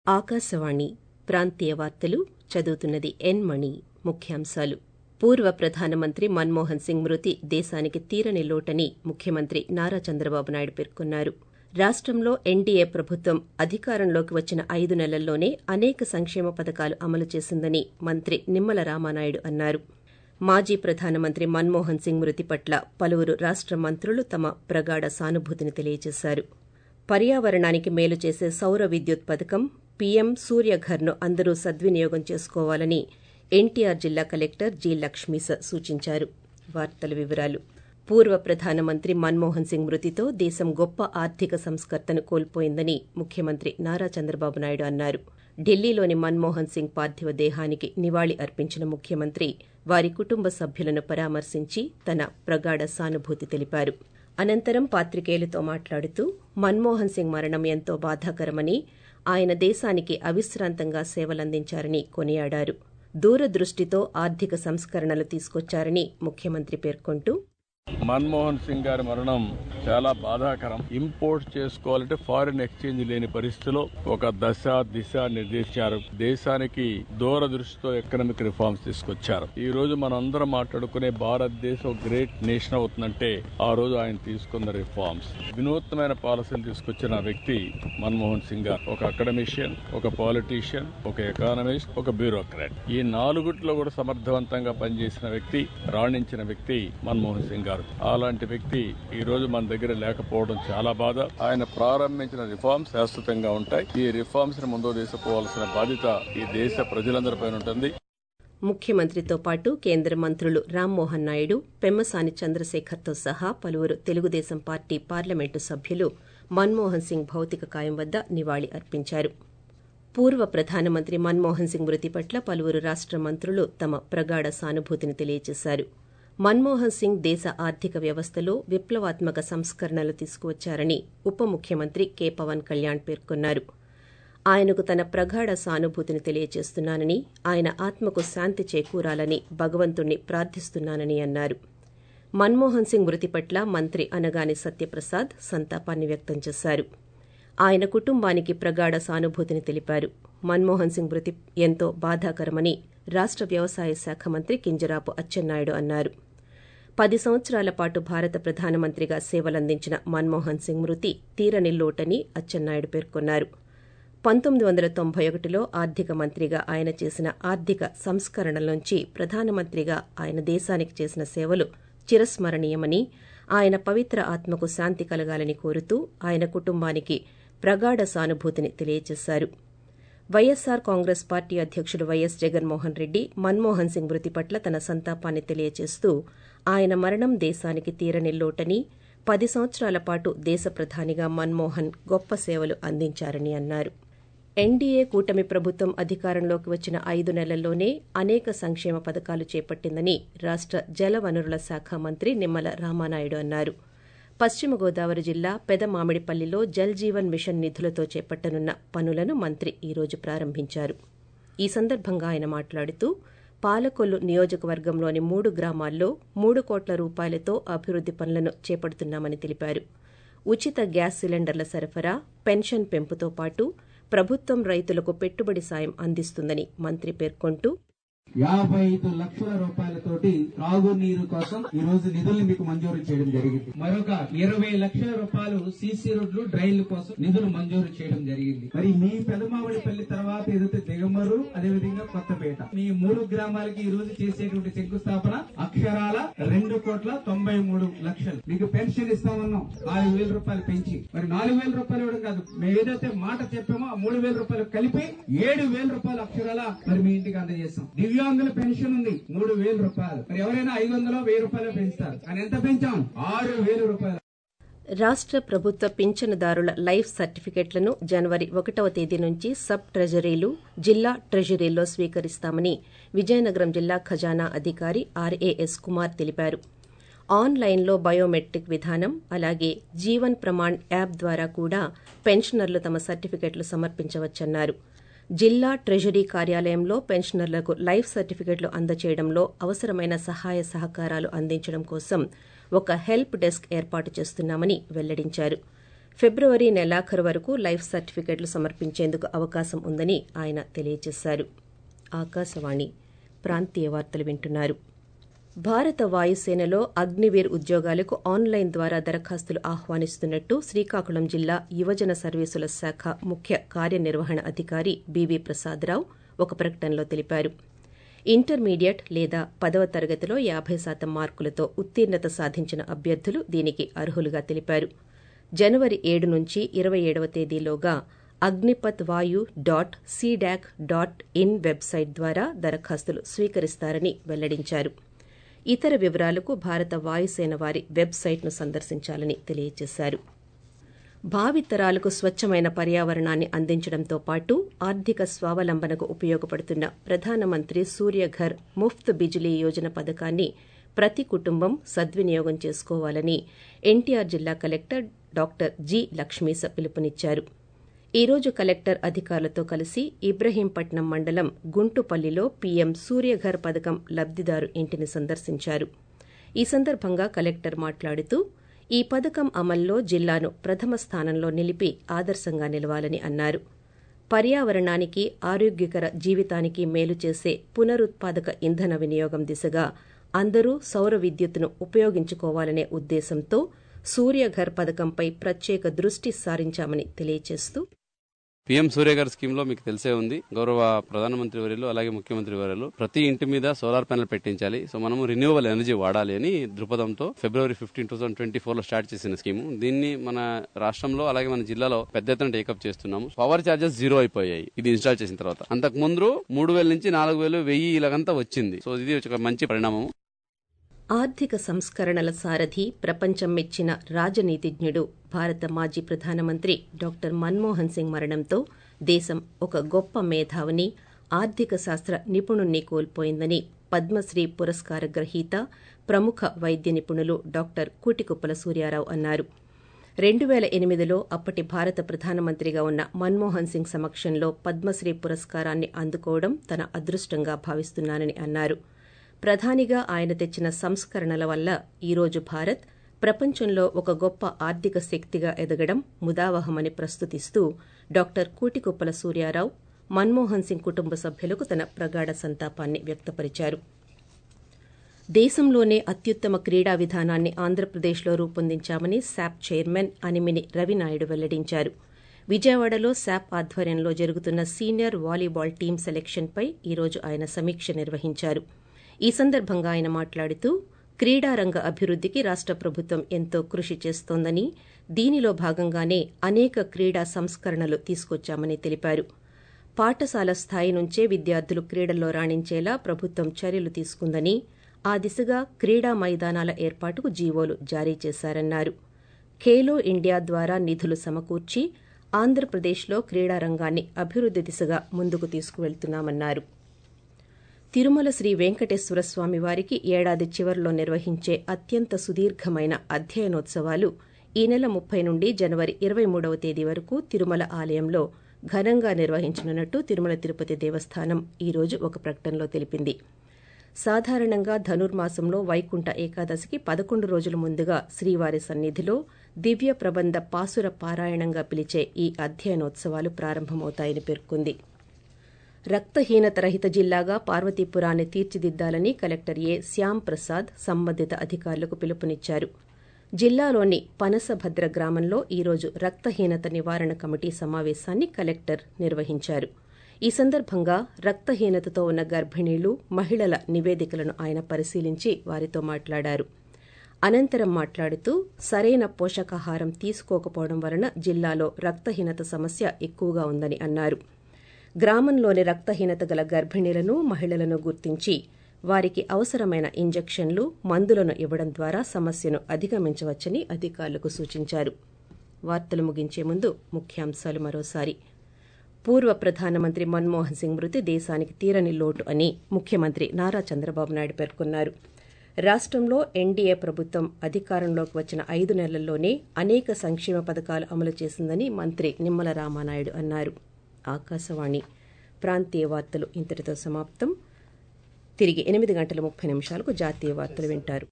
ఆకాశవాణి ప్రాంతీయ వార్తలు చదువుతున్నది ఎన్ మణి ముఖ్యాంశాలు పూర్వ ప్రధానమంత్రి మన్మోహన్ సింగ్ మృతి దేశానికి తీరని లోటని ముఖ్యమంత్రి నారా చంద్రబాబు నాయుడు పేర్కొన్నారు రాష్టంలో ఎన్డీఏ ప్రభుత్వం అధికారంలోకి వచ్చిన ఐదు నెలల్లోనే అనేక సంక్షేమ పథకాలు అమలు చేసిందని మంత్రి నిమ్మల రామానాయుడు అన్నారు మాజీ ప్రధానమంత్రి మన్మోహన్ సింగ్ మృతి పట్ల పలువురు రాష్ట మంత్రులు తమ ప్రగాఢ సానుభూతిని తెలియజేశారు పర్యావరణానికి మేలు చేసే సౌర విద్యుత్ పథకం పీఎం సూర్యఘర్ను అందరూ సద్వినియోగం చేసుకోవాలని ఎన్టీఆర్ జిల్లా కలెక్టర్ జి లక్ష్మీస సూచించారు వార్తల వివరాలు పూర్వ ప్రధానమంత్రి మన్మోహన్ సింగ్ మృతితో దేశం గొప్ప ఆర్థిక సంస్కర్తను కోల్పోయిందని ముఖ్యమంత్రి నారా చంద్రబాబు నాయుడు అన్నారు ఢిల్లీలోని మన్మోహన్ సింగ్ పార్థివ దేహానికి నివాళి అర్పించిన ముఖ్యమంత్రి వారి కుటుంబ సభ్యులను పరామర్శించి తన ప్రగాఢ సానుభూతి తెలిపారు అనంతరం పాత్రికేయులతో మాట్లాడుతూ మన్మోహన్ సింగ్ మరణం ఎంతో బాధాకరమని ఆయన దేశానికి అవిశ్రాంతంగా సేవలందించారని కొనియాడారు దూరదృష్టితో ఆర్థిక సంస్కరణలు తీసుకొచ్చారని ముఖ్యమంత్రి పేర్కొంటూ మన్మోహన్ సింగ్ గారి మరణం చాలా బాధాకరం ఇంపోర్ట్ చేసుకోవాలంటే ఫారిన్ ఎక్స్చేంజ్ లేని పరిస్థితిలో ఒక దశ దిశ నిర్దేశించారు దేశానికి దూరదృష్టితో ఎకనామిక్ రిఫార్మ్స్ తీసుకొచ్చారు ఈ రోజు మనం అందరం మాట్లాడుకునే భారతదేశం గ్రేట్ నేషన్ అవుతుందంటే ఆ రోజు ఆయన తీసుకున్న రిఫార్మ్స్ వినూత్నమైన పాలసీలు తీసుకొచ్చిన వ్యక్తి మన్మోహన్ సింగ్ గారు ఒక అకాడమిషియన్ ఒక పాలిటీషియన్ ఒక ఎకానమిస్ట్ ఒక బ్యూరోక్రాట్ ఈ నాలుగుట్లో కూడా సమర్థవంతంగా పనిచేసిన వ్యక్తి రాణించిన వ్యక్తి మన్మోహన్ సింగ్ గారు అలాంటి వ్యక్తి ఈ రోజు మన దగ్గర లేకపోవడం చాలా బాధ ఆయన ప్రారంభించిన రిఫార్మ్స్ శాశ్వతంగా ఉంటాయి ఈ రిఫార్మ్స్ ని ముందు తీసుకుపోవాల్సిన బాధ్యత ఈ దేశ ప్రజలందరిపై ఉంటుంది ముఖ్యమంత్రితో పాటు కేంద్ర మంత్రులు రామ్మోహన్ నాయుడు పెమ్మసాని చంద్రశేఖర్తో సహా పలువురు తెలుగుదేశం పార్టీ పార్లమెంటు సభ్యులు మన్మోహన్ సింగ్ భౌతిక కాయం వద్ద నివాళి అర్పించారు పూర్వ ప్రధానమంత్రి మన్మోహన్ సింగ్ మృతి పట్ల పలువురు రాష్ట మంత్రులు తమ ప్రగాఢ సానుభూతిని తెలియజేశారు మన్మోహన్ సింగ్ దేశ ఆర్థిక వ్యవస్థలో విప్లవాత్మక సంస్కరణలు తీసుకువచ్చారని ఉప ముఖ్యమంత్రి కె పవన్ కళ్యాణ్ పేర్కొన్నారు ఆయనకు తన ప్రగాఢ సానుభూతిని తెలియజేస్తున్నానని ఆయన ఆత్మకు శాంతి చేకూరాలని భగవంతుణ్ణి ప్రార్థిస్తున్నానని అన్నారు మన్మోహన్ సింగ్ మృతి పట్ల మంత్రి అనగాని సత్యప్రసాద్ సంతాపాన్ని వ్యక్తం చేశారు ఆయన కుటుంబానికి ప్రగాఢ సానుభూతిని తెలిపారు మన్మోహన్ సింగ్ మృతి ఎంతో బాధాకరమని రాష్ట వ్యవసాయ శాఖ మంత్రి కింజరాపు అచ్చెన్నాయుడు అన్నారు పది సంవత్సరాల పాటు భారత ప్రధానమంత్రిగా సేవలందించిన మన్మోహన్ సింగ్ మృతి తీరని లోటని అచ్చెన్నాయుడు పేర్కొన్నారు పంతొమ్మిది వందల తొంభై ఒకటిలో ఆర్థిక మంత్రిగా ఆయన చేసిన ఆర్థిక సంస్కరణల నుంచి ప్రధానమంత్రిగా ఆయన దేశానికి చేసిన సేవలు చిరస్మరణీయమని ఆయన పవిత్ర ఆత్మకు శాంతి కలగాలని కోరుతూ ఆయన కుటుంబానికి ప్రగాఢ సానుభూతిని తెలియజేశారు వైఎస్సార్ కాంగ్రెస్ పార్టీ అధ్యకుడు వైఎస్ జగన్మోహన్ రెడ్డి మన్మోహన్ సింగ్ మృతి పట్ల తన సంతాపాన్ని తెలియజేస్తూ ఆయన మరణం దేశానికి తీరని లోటని పది సంవత్సరాల పాటు దేశ ప్రధానిగా మన్మోహన్ గొప్ప సేవలు అందించారని అన్నారు ఎన్డీఏ కూటమి ప్రభుత్వం అధికారంలోకి వచ్చిన ఐదు నెలల్లోనే అనేక సంక్షేమ పథకాలు చేపట్టిందని రాష్ట జలవనరుల శాఖ మంత్రి నిమ్మల రామానాయుడు అన్నారు పశ్చిమ గోదావరి జిల్లా పెదమామిడిపల్లిలో జల్ జీవన్ మిషన్ నిధులతో చేపట్టనున్న పనులను మంత్రి ఈ రోజు ప్రారంభించారు ఈ సందర్భంగా ఆయన మాట్లాడుతూ పాలకొల్లు నియోజకవర్గంలోని మూడు గ్రామాల్లో మూడు కోట్ల రూపాయలతో అభివృద్ది పనులను చేపడుతున్నామని తెలిపారు ఉచిత గ్యాస్ సిలిండర్ల సరఫరా పెన్షన్ పెంపుతో పాటు ప్రభుత్వం రైతులకు పెట్టుబడి సాయం అందిస్తుందని మంత్రి పేర్కొంటూ యాభై ఐదు లక్షల రూపాయలతోటి త్రాగునీరు కోసం ఈ రోజు నిధుల్ని మీకు మంజూరు చేయడం జరిగింది మరొక ఇరవై లక్షల రూపాయలు సీసీ రోడ్లు డ్రైన్ల కోసం నిధులు మంజూరు చేయడం జరిగింది మరి మీ పెదమావడిపల్లి తర్వాత ఏదైతే దిగమరు అదేవిధంగా కొత్తపేట మీ మూడు గ్రామాలకి ఈ రోజు చేసేటువంటి శంకుస్థాపన అక్షరాల రెండు కోట్ల తొంభై మూడు లక్షలు మీకు పెన్షన్ ఇస్తామన్నాం నాలుగు వేల రూపాయలు పెంచి మరి నాలుగు వేల రూపాయలు ఇవ్వడం కాదు మేము ఏదైతే మాట చెప్పామో ఆ మూడు వేల రూపాయలు కలిపి ఏడు వేల రూపాయలు అక్షరాల మరి మీ ఇంటికి అందజేస్తాం దివ్యాంగుల పెన్షన్ ఉంది మూడు వేల రూపాయలు మరి ఎవరైనా ఐదు వందలు వెయ్యి రూపాయలు పెంచుతారు కానీ ఎంత పెంచాం ఆరు వేల రూపాయలు రాష్ట ప్రభుత్వ పింఛనుదారుల లైఫ్ సర్టిఫికెట్లను జనవరి ఒకటవ తేదీ నుంచి సబ్ ట్రెజరీలు జిల్లా ట్రెజరీల్లో స్వీకరిస్తామని విజయనగరం జిల్లా ఖజానా అధికారి ఆర్ఏఎస్ కుమార్ తెలిపారు ఆన్లైన్లో బయోమెట్రిక్ విధానం అలాగే జీవన్ ప్రమాణ్ యాప్ ద్వారా కూడా పెన్షనర్లు తమ సర్టిఫికెట్లు సమర్పించవచ్చన్నారు జిల్లా ట్రెజరీ కార్యాలయంలో పెన్షనర్లకు లైఫ్ సర్టిఫికెట్లు అందజేయడంలో అవసరమైన సహాయ సహకారాలు అందించడం కోసం ఒక హెల్ప్ డెస్క్ ఏర్పాటు చేస్తున్నామని వెల్లడించారు ఫిబ్రవరి నెలాఖరు వరకు లైఫ్ సర్టిఫికెట్లు సమర్పించేందుకు అవకాశం ఉందని ఆయన తెలియజేశారు ఆకాశవాణి ప్రాంతీయ వార్తలు వింటున్నారు భారత వాయుసేనలో అగ్నివీర్ ఉద్యోగాలకు ఆన్లైన్ ద్వారా దరఖాస్తులు ఆహ్వానిస్తున్నట్టు శ్రీకాకుళం జిల్లా యువజన సర్వీసుల శాఖ ముఖ్య కార్యనిర్వహణ అధికారి బీవీ ప్రసాదరావు ఒక ప్రకటనలో తెలిపారు ఇంటర్మీడియట్ లేదా పదవ తరగతిలో యాభై శాతం మార్కులతో ఉత్తీర్ణత సాధించిన అభ్యర్థులు దీనికి అర్హులుగా తెలిపారు జనవరి ఏడు నుంచి ఇరవై ఏడవ తేదీలోగా Agnipath Vayu dot CDAC dot in website ద్వారా దరఖాస్తులు స్వీకరిస్తారని వెల్లడించారు ఇతర వివరాలకు భారత వాయుసేన వారి వెబ్సైట్ను సందర్శించాలని తెలియజేశారు భావితరాలకు స్వచ్చమైన పర్యావరణాన్ని అందించడంతో పాటు ఆర్థిక స్వావలంబనకు ఉపయోగపడుతున్న ప్రధానమంత్రి సూర్యఘర్ ముఫ్త్ బిజిలీ యోజన పథకాన్ని ప్రతి కుటుంబం సద్వినియోగం చేసుకోవాలని ఎన్టీఆర్ జిల్లా కలెక్టర్ డాక్టర్ జి లక్ష్మీస పిలుపునిచ్చారు ఈ రోజు కలెక్టర్ అధికారులతో కలిసి ఇబ్రహీంపట్నం మండలం గుంటుపల్లిలో పీఎం సూర్యఘర్ పథకం లబ్దిదారు ఇంటిని సందర్శించారు ఈ సందర్భంగా కలెక్టర్ మాట్లాడుతూ ఈ పథకం అమల్లో జిల్లాను ప్రథమ స్థానంలో నిలిపి ఆదర్శంగా నిలవాలని అన్నారు పర్యావరణానికి ఆరోగ్యకర జీవితానికి మేలు చేసే పునరుత్పాదక ఇంధన వినియోగం దిశగా అందరూ సౌర విద్యుత్తును ఉపయోగించుకోవాలనే ఉద్దేశంతో సూర్యఘర్ పథకంపై ప్రత్యేక దృష్టి సారించామని తెలియజేస్తూ పీఎం సూర్య గారి స్కీమ్ లో మీకు తెలిసే ఉంది గౌరవ ప్రధానమంత్రి వర్యులు అలాగే ముఖ్యమంత్రి వర్యులు ప్రతి ఇంటి మీద సోలార్ ప్యానెల్ పెట్టించాలి సో మనము రిన్యూవబుల్ ఎనర్జీ వాడాలి అని దృక్పథంతో February fifteen two thousand twenty four లో స్టార్ట్ చేసిన స్కీమ్ దీన్ని మన రాష్ట్రంలో అలాగే మన జిల్లాలో పెద్ద ఎత్తున టేకప్ చేస్తున్నాము పవర్ చార్జెస్ జీరో అయిపోయాయి ఇది ఇన్స్టాల్ చేసిన తర్వాత అంతకు ముందు మూడు వేల నుంచి నాలుగు వేలు వెయ్యి ఇలాగంతా వచ్చింది సో ఇది ఒక మంచి పరిణామం ఆర్థిక సంస్కరణల సారథి ప్రపంచం మెచ్చిన రాజనీతిజ్ఞుడు భారత మాజీ ప్రధానమంత్రి డాక్టర్ మన్మోహన్ సింగ్ మరణంతో దేశం ఒక గొప్ప మేధావిని ఆర్థిక శాస్త్ర నిపుణుణ్ణి కోల్పోయిందని పద్మశ్రీ పురస్కార గ్రహీత ప్రముఖ వైద్య నిపుణులు డాక్టర్ కూటికుప్పల సూర్యారావు అన్నారు రెండు పేల ఎనిమిదిలో అప్పటి భారత ప్రధానమంత్రిగా ఉన్న మన్మోహన్ సింగ్ సమక్షంలో పద్మశ్రీ పురస్కారాన్ని అందుకోవడం తన అదృష్టంగా భావిస్తున్నానని అన్నారు ప్రధానిగా ఆయన తెచ్చిన సంస్కరణల వల్ల ఈరోజు భారత్ ప్రపంచంలో ఒక గొప్ప ఆర్థిక శక్తిగా ఎదగడం ముదావహమని ప్రస్తుతిస్తూ డాక్టర్ కూటికుప్పల సూర్యారావు మన్మోహన్ సింగ్ కుటుంబ సభ్యులకు తన ప్రగాఢ సంతాపాన్ని వ్యక్తపరిచారు దేశంలోనే అత్యుత్తమ క్రీడా విధానాన్ని ఆంధ్రప్రదేశ్లో రూపొందించామని శాప్ చైర్మన్ అనిమిని రవినాయుడు వెల్లడించారు విజయవాడలో శాప్ ఆధ్వర్యంలో జరుగుతున్న సీనియర్ వాలీబాల్ టీం సెలెక్షన్పై ఈరోజు ఆయన సమీక్ష నిర్వహించారు ఈ సందర్భంగా ఆయన మాట్లాడుతూ క్రీడారంగ అభివృద్దికి రాష్ట ప్రభుత్వం ఎంతో కృషి చేస్తోందని దీనిలో భాగంగానే అనేక క్రీడా సంస్కరణలు తీసుకొచ్చామని తెలిపారు పాఠశాల స్థాయి నుంచే విద్యార్థులు క్రీడల్లో రాణించేలా ప్రభుత్వం చర్యలు తీసుకుందని ఆ దిశగా క్రీడా మైదానాల ఏర్పాటుకు జీవోలు జారీ చేశారన్నారు ఖేలో ఇండియా ద్వారా నిధులు సమకూర్చి ఆంధ్రప్రదేశ్లో క్రీడారంగాన్ని అభివృద్ది దిశగా ముందుకు తీసుకువెళ్తున్నామన్నారు తిరుమల శ్రీ వెంకటేశ్వర స్వామి వారికి ఏడాది చివరిలో నిర్వహించే అత్యంత సుదీర్ఘమైన అధ్యయనోత్సవాలు ఈ నెల ముప్పై నుండి జనవరి ఇరవై మూడవ తేదీ వరకు తిరుమల ఆలయంలో ఘనంగా నిర్వహించనున్నట్టు తిరుమల తిరుపతి దేవస్థానం ఈ రోజు ఒక ప్రకటనలో తెలిపింది సాధారణంగా ధనుర్మాసంలో వైకుంఠ ఏకాదశికి పదకొండు రోజుల ముందుగా శ్రీవారి సన్నిధిలో దివ్య ప్రబంధ పాసుర పారాయణంగా పిలిచే ఈ అధ్యయనోత్సవాలు ప్రారంభమవుతాయని పేర్కొంది రక్తహీనత రహిత జిల్లాగా పార్వతీపురాన్ని తీర్చిదిద్దాలని కలెక్టర్ ఏ శ్యామ్ ప్రసాద్ సంబంధిత అధికారులకు పిలుపునిచ్చారు జిల్లాలోని పనసభద్ర గ్రామంలో ఈరోజు రక్తహీనత నివారణ కమిటీ సమావేశాన్ని కలెక్టర్ నిర్వహించారు ఈ సందర్భంగా రక్తహీనతతో ఉన్న గర్భిణీలు మహిళల నివేదికలను ఆయన పరిశీలించి వారితో మాట్లాడారు అనంతరం మాట్లాడుతూ సరైన పోషకాహారం తీసుకోకపోవడం వలన జిల్లాలో రక్తహీనత సమస్య ఎక్కువగా ఉందని అన్నారు గ్రామంలోని రక్తహీనత గల గర్భిణీలను మహిళలను గుర్తించి వారికి అవసరమైన ఇంజెక్షన్లు మందులను ఇవ్వడం ద్వారా సమస్యను అధిగమించవచ్చని అధికారులకు సూచించారు వార్తలు ముగించే ముందు ముఖ్యాంశాలు మరోసారి పూర్వ ప్రధానమంత్రి మన్మోహన్ సింగ్ మృతి దేశానికి తీరని లోటు అని ముఖ్యమంత్రి నారా చంద్రబాబు నాయుడు పేర్కొన్నారు రాష్టంలో ఎన్డీఏ ప్రభుత్వం అధికారంలోకి వచ్చిన ఐదు నెలల్లోనే అనేక సంక్షేమ పథకాలు అమలు చేసిందని మంత్రి నిమ్మల రామానాయుడు అన్నారు ఆకాశవాణి ప్రాంతీయ వార్తలు ఇంతటితో సమాప్తం తిరిగి ఎనిమిది గంటల ముప్పై నిమిషాలకు జాతీయ వార్తలు వింటారు